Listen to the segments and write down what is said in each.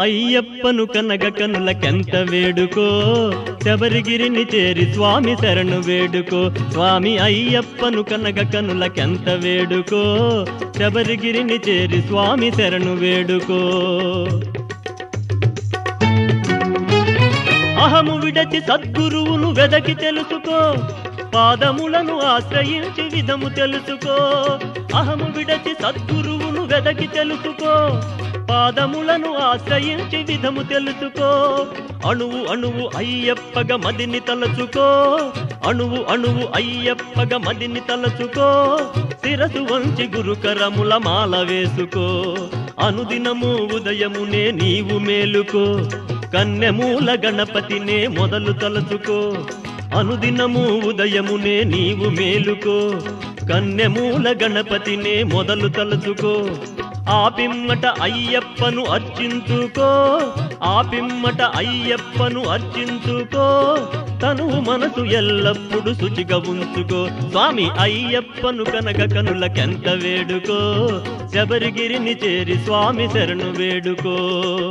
అయ్యప్పను కనగ కనులకెంత వేడుకో శబరిగిరిని చేరి స్వామి శరణు వేడుకో స్వామి అయ్యప్పను కనగ కనులకెంత వేడుకో శబరిగిరిని చేరి స్వామి శరణు వేడుకో అహము విడచి సద్గురువును వెదకి తెలుసుకో పాదములను ఆశ్రయించి విధము తెలుసుకో అహము విడచి సద్గురువును వెదకి తెలుసుకో పాదములను ఆశ్రయించి విధము తెలుసుకో అణువు అణువు అయ్యప్పగ మదిని తలచుకో అణువు అణువు అయ్యప్పగ మదిని తలచుకో శిరసు వంచి గురుకరముల మాల వేసుకో అనుదినము ఉదయమునే నీవు మేలుకో కన్నెమూల గణపతినే మొదలు తలచుకో అనుదినము ఉదయమునే నీవు మేలుకో కన్నెమూల గణపతినే మొదలు తలచుకో ఆ పిమ్మట అయ్యప్పను అర్చించుకో ఆ పిమ్మట అయ్యప్పను అర్చించుకో తను మనసు ఎల్లప్పుడు శుచిగా ఉంచుకో స్వామి అయ్యప్పను కనక కనులకెంత వేడుకో శబరిగిరిని చేరి స్వామి శరణు వేడుకో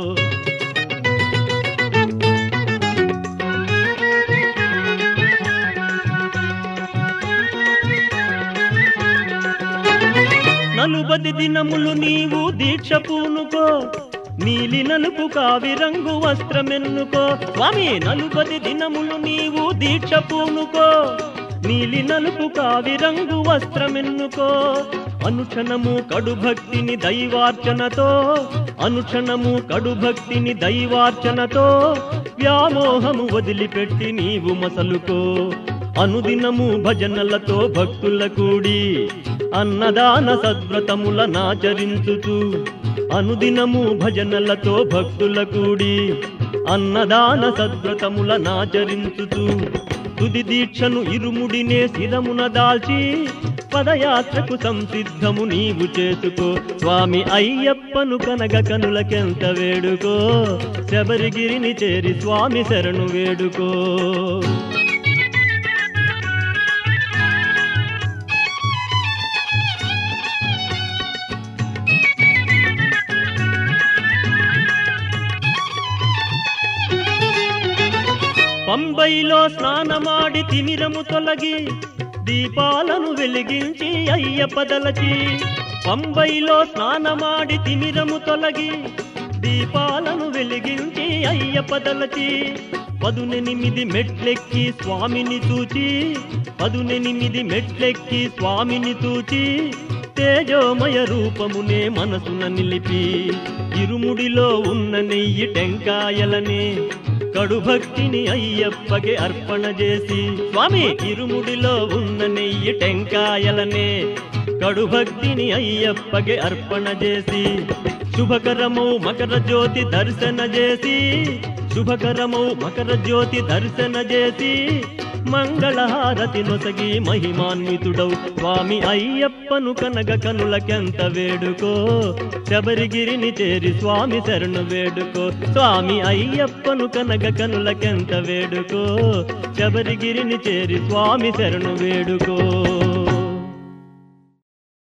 నలుబది దినములు నీవు దీక్ష పూనుకో నీలి నలుపు కావి రంగు వస్త్రమెన్నుకో స్వామి నలుబది దినములు నీవు దీక్ష పూనుకో నీలి నలుపు కావి రంగు వస్త్రమెన్నుకో అనుక్షణము కడు భక్తిని దైవార్చనతో అనుక్షణము కడు భక్తిని దైవార్చనతో వ్యామోహము వదిలిపెట్టి నీవు మసలుకో అనుదినము భజనలతో భక్తుల కూడి అన్నదాన సద్వ్రతముల నాచరించుతూ అనుదినము భజనలతో భక్తుల కూడి అన్నదాన సద్వ్రతముల నాచరించుతూ తుది దీక్షను ఇరుముడినే శిరమున దాల్చి పదయాత్రకు సంసిద్ధము నీవు చేసుకో స్వామి అయ్యప్పను కనగ కనులకెంత వేడుకో శబరిగిరిని చేరి స్వామి శరణు వేడుకో పంబైలో స్నానమాడి తిమిరము తొలగి దీపాలను వెలిగించి అయ్యప్పదలచి పంబైలో స్నానమాడి తిమిరము తొలగి దీపాలను వెలిగించి అయ్యప్పదలచి పదునెనిమిది మెట్లెక్కి స్వామిని చూచి పదునెనిమిది మెట్లెక్కి స్వామిని చూచి తేజోమయ రూపమునే మనసున నిలిపి ఇరుముడిలో ఉన్న నెయ్యి టెంకాయలనే కడు భక్తిని అయ్యప్పకి అర్పణ చేసి స్వామి ఇరుముడిలో ఉన్న నెయ్యి టెంకాయలనే కడు భక్తిని అయ్యప్పకి అర్పణ చేసి శుభకరము మకర జ్యోతి దర్శన చేసి శుభకరము మకర జ్యోతి దర్శన చేసి మంగళహారతి నొసగి మహిమాన్వితుడౌ స్వామి అయ్యప్పను కనగ కనులకెంత వేడుకో శబరిగిరిని చేరి స్వామి శరణు వేడుకో స్వామి అయ్యప్పను కనగ కనులకెంత వేడుకో శబరిగిరిని చేరి స్వామి శరణు వేడుకో